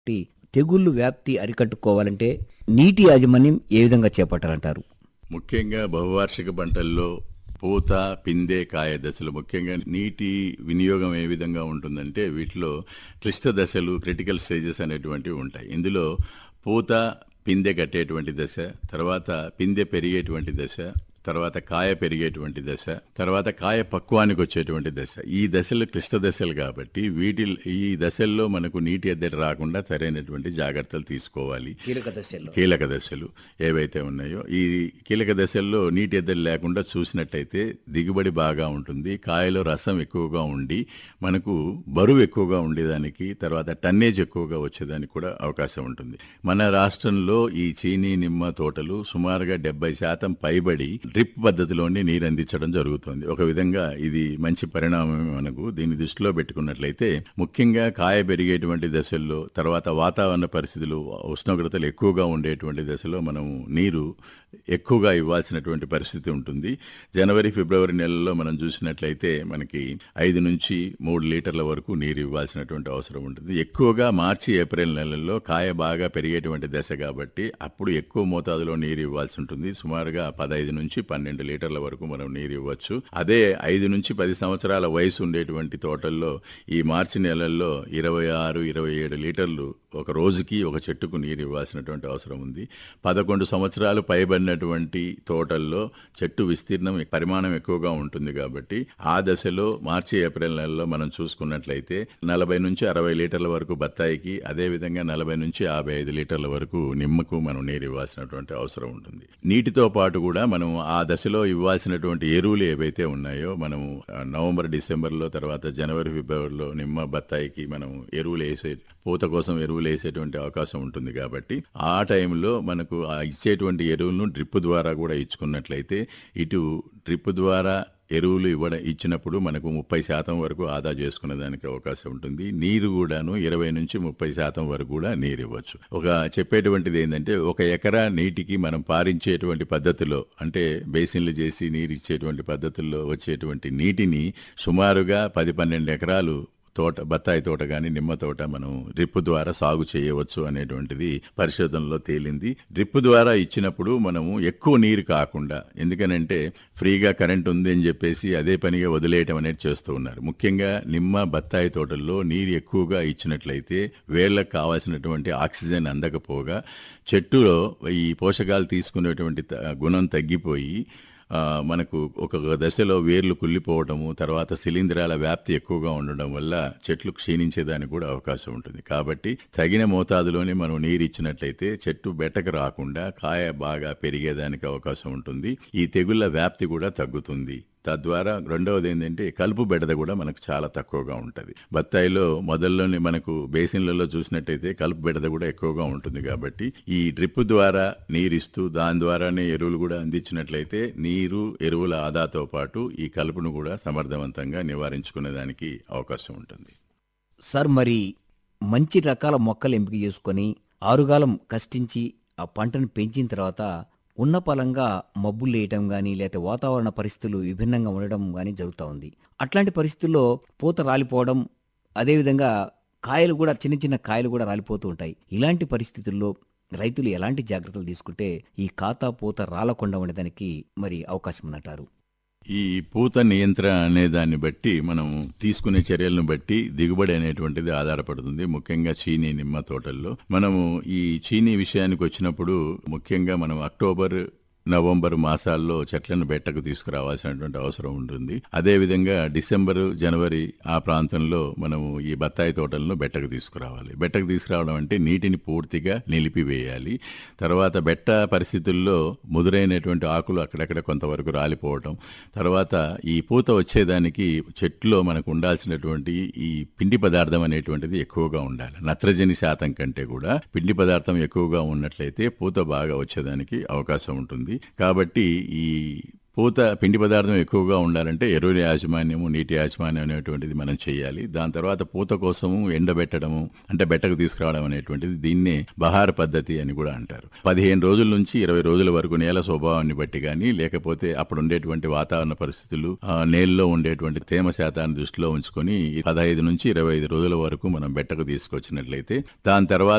కాబట్టి తెగుళ్ళు వ్యాప్తి అరికట్టుకోవాలంటే నీటి యాజమాన్యం ఏ విధంగా చేపట్టాలంటారు ముఖ్యంగా బహువార్షిక పంటల్లో పూత పిందె కాయ దశలు ముఖ్యంగా నీటి వినియోగం ఏ విధంగా ఉంటుందంటే వీటిలో క్లిష్ట దశలు క్రిటికల్ స్టేజెస్ అనేటువంటివి ఉంటాయి ఇందులో పూత పిందె కట్టేటువంటి దశ తర్వాత పిందె పెరిగేటువంటి దశ తర్వాత కాయ పెరిగేటువంటి దశ తర్వాత కాయ పక్వానికి వచ్చేటువంటి దశ ఈ దశలు క్లిష్ట దశలు కాబట్టి వీటి ఈ దశల్లో మనకు నీటి ఎద్దడి రాకుండా సరైనటువంటి జాగ్రత్తలు తీసుకోవాలి కీలక దశల్లో కీలక దశలు ఏవైతే ఉన్నాయో ఈ కీలక దశల్లో నీటి ఎద్దడి లేకుండా చూసినట్టయితే దిగుబడి బాగా ఉంటుంది కాయలో రసం ఎక్కువగా ఉండి మనకు బరువు ఎక్కువగా ఉండేదానికి తర్వాత టన్నేజ్ ఎక్కువగా వచ్చేదానికి కూడా అవకాశం ఉంటుంది మన రాష్ట్రంలో ఈ చీనీ నిమ్మ తోటలు సుమారుగా డెబ్బై శాతం పైబడి డ్రిప్ పద్ధతిలోనే నీరు అందించడం జరుగుతుంది ఒక విధంగా ఇది మంచి పరిణామం మనకు దీన్ని దృష్టిలో పెట్టుకున్నట్లయితే ముఖ్యంగా కాయ పెరిగేటువంటి దశల్లో తర్వాత వాతావరణ పరిస్థితులు ఉష్ణోగ్రతలు ఎక్కువగా ఉండేటువంటి దశలో మనం నీరు ఎక్కువగా ఇవ్వాల్సినటువంటి పరిస్థితి ఉంటుంది జనవరి ఫిబ్రవరి నెలల్లో మనం చూసినట్లయితే మనకి ఐదు నుంచి మూడు లీటర్ల వరకు నీరు ఇవ్వాల్సినటువంటి అవసరం ఉంటుంది ఎక్కువగా మార్చి ఏప్రిల్ నెలల్లో కాయ బాగా పెరిగేటువంటి దశ కాబట్టి అప్పుడు ఎక్కువ మోతాదులో నీరు ఇవ్వాల్సి ఉంటుంది సుమారుగా పదహైదు నుంచి పన్నెండు లీటర్ల వరకు మనం నీరు ఇవ్వచ్చు అదే ఐదు నుంచి పది సంవత్సరాల వయసు ఉండేటువంటి తోటల్లో ఈ మార్చి నెలల్లో ఇరవై ఆరు ఇరవై ఏడు లీటర్లు ఒక రోజుకి ఒక చెట్టుకు నీరు ఇవ్వాల్సినటువంటి అవసరం ఉంది పదకొండు సంవత్సరాలు పైబడినటువంటి తోటల్లో చెట్టు విస్తీర్ణం పరిమాణం ఎక్కువగా ఉంటుంది కాబట్టి ఆ దశలో మార్చి ఏప్రిల్ నెలలో మనం చూసుకున్నట్లయితే నలభై నుంచి అరవై లీటర్ల వరకు బత్తాయికి అదే విధంగా నలభై నుంచి యాభై ఐదు లీటర్ల వరకు నిమ్మకు మనం నీరు ఇవ్వాల్సినటువంటి అవసరం ఉంటుంది నీటితో పాటు కూడా మనం ఆ దశలో ఇవ్వాల్సినటువంటి ఎరువులు ఏవైతే ఉన్నాయో మనం ఆ, నవంబర్ డిసెంబర్లో తర్వాత జనవరి ఫిబ్రవరిలో నిమ్మ బత్తాయికి మనం ఎరువులు వేసే పూత కోసం ఎరువులు వేసేటువంటి అవకాశం ఉంటుంది కాబట్టి ఆ టైంలో మనకు ఆ ఇచ్చేటువంటి ఎరువులను డ్రిప్ ద్వారా కూడా ఇచ్చుకున్నట్లయితే ఇటు డ్రిప్ ద్వారా ఎరువులు ఇవ్వడం ఇచ్చినప్పుడు మనకు ముప్పై శాతం వరకు ఆదా చేసుకునే దానికి అవకాశం ఉంటుంది నీరు కూడాను ఇరవై నుంచి ముప్పై శాతం వరకు కూడా నీరు ఇవ్వచ్చు ఒక చెప్పేటువంటిది ఏంటంటే ఒక ఎకరా నీటికి మనం పారించేటువంటి పద్ధతిలో అంటే బేసిన్లు చేసి నీరు ఇచ్చేటువంటి పద్ధతుల్లో వచ్చేటువంటి నీటిని సుమారుగా పది పన్నెండు ఎకరాలు తోట బత్తాయి తోట కానీ నిమ్మ తోట మనం డ్రిప్ ద్వారా సాగు చేయవచ్చు అనేటువంటిది పరిశోధనలో తేలింది డ్రిప్ ద్వారా ఇచ్చినప్పుడు మనము ఎక్కువ నీరు కాకుండా ఎందుకనంటే ఫ్రీగా కరెంట్ ఉంది అని చెప్పేసి అదే పనిగా వదిలేయటం అనేది చేస్తూ ఉన్నారు ముఖ్యంగా నిమ్మ బత్తాయి తోటల్లో నీరు ఎక్కువగా ఇచ్చినట్లయితే వేళ్ళకు కావాల్సినటువంటి ఆక్సిజన్ అందకపోగా చెట్టులో ఈ పోషకాలు తీసుకునేటువంటి త- గుణం తగ్గిపోయి ఆ, మనకు ఒక దశలో వేర్లు కుళ్ళిపోవడము తర్వాత శిలీంధ్రాల వ్యాప్తి ఎక్కువగా ఉండడం వల్ల చెట్లు క్షీణించేదానికి కూడా అవకాశం ఉంటుంది కాబట్టి తగిన మోతాదులోనే మనం నీరు ఇచ్చినట్లయితే చెట్టు బెట్టకు రాకుండా కాయ బాగా పెరిగేదానికి అవకాశం ఉంటుంది ఈ తెగుళ్ళ వ్యాప్తి కూడా తగ్గుతుంది తద్వారా రెండవది ఏంటంటే కలుపు బెడద కూడా మనకు చాలా తక్కువగా ఉంటుంది బత్తాయిలో మొదల్లోనే మనకు బేసిన్లలో చూసినట్టయితే కలుపు బెడద కూడా ఎక్కువగా ఉంటుంది కాబట్టి ఈ డ్రిప్ ద్వారా నీరు ఇస్తూ దాని ద్వారానే ఎరువులు కూడా అందించినట్లయితే నీరు ఎరువుల ఆదాతో పాటు ఈ కలుపును కూడా సమర్థవంతంగా నివారించుకునే దానికి అవకాశం ఉంటుంది సార్ మరి మంచి రకాల మొక్కలు ఎంపిక చేసుకొని ఆరుగాలం కష్టించి ఆ పంటను పెంచిన తర్వాత ఉన్న పలంగా మబ్బులు వేయటం కానీ లేకపోతే వాతావరణ పరిస్థితులు విభిన్నంగా ఉండడం కానీ జరుగుతూ ఉంది అట్లాంటి పరిస్థితుల్లో పూత రాలిపోవడం అదేవిధంగా కాయలు కూడా చిన్న చిన్న కాయలు కూడా రాలిపోతూ ఉంటాయి ఇలాంటి పరిస్థితుల్లో రైతులు ఎలాంటి జాగ్రత్తలు తీసుకుంటే ఈ ఖాతా పూత రాలకుండా ఉండడానికి మరి అవకాశం ఉందంటారు ఈ పూత నియంత్రణ అనే దాన్ని బట్టి మనం తీసుకునే చర్యలను బట్టి దిగుబడి అనేటువంటిది ఆధారపడుతుంది ముఖ్యంగా చీనీ నిమ్మ తోటల్లో మనము ఈ చీనీ విషయానికి వచ్చినప్పుడు ముఖ్యంగా మనం అక్టోబర్ నవంబర్ మాసాల్లో చెట్లను బెట్టకు తీసుకురావాల్సినటువంటి అవసరం ఉంటుంది అదేవిధంగా డిసెంబర్ జనవరి ఆ ప్రాంతంలో మనము ఈ బత్తాయి తోటలను బెట్టకు తీసుకురావాలి బెట్టకు తీసుకురావడం అంటే నీటిని పూర్తిగా నిలిపివేయాలి తర్వాత బెట్ట పరిస్థితుల్లో ముదురైనటువంటి ఆకులు అక్కడక్కడ కొంతవరకు రాలిపోవటం తర్వాత ఈ పూత వచ్చేదానికి చెట్టులో మనకు ఉండాల్సినటువంటి ఈ పిండి పదార్థం అనేటువంటిది ఎక్కువగా ఉండాలి నత్రజని శాతం కంటే కూడా పిండి పదార్థం ఎక్కువగా ఉన్నట్లయితే పూత బాగా వచ్చేదానికి అవకాశం ఉంటుంది కాబట్టి ఈ పూత పిండి పదార్థం ఎక్కువగా ఉండాలంటే ఎరువుల యాజమాన్యము నీటి యాజమాన్యం అనేటువంటిది మనం చేయాలి దాని తర్వాత పూత కోసము ఎండబెట్టడము అంటే బెట్టకు తీసుకురావడం అనేటువంటిది దీన్నే బహార పద్ధతి అని కూడా అంటారు పదిహేను రోజుల నుంచి ఇరవై రోజుల వరకు నేల స్వభావాన్ని బట్టి కానీ లేకపోతే అప్పుడు ఉండేటువంటి వాతావరణ పరిస్థితులు ఆ, నేలలో ఉండేటువంటి తేమ శాతాన్ని దృష్టిలో ఉంచుకొని పదహైదు నుంచి ఇరవై ఐదు రోజుల వరకు మనం బెట్టకు తీసుకొచ్చినట్లయితే దాని తర్వాత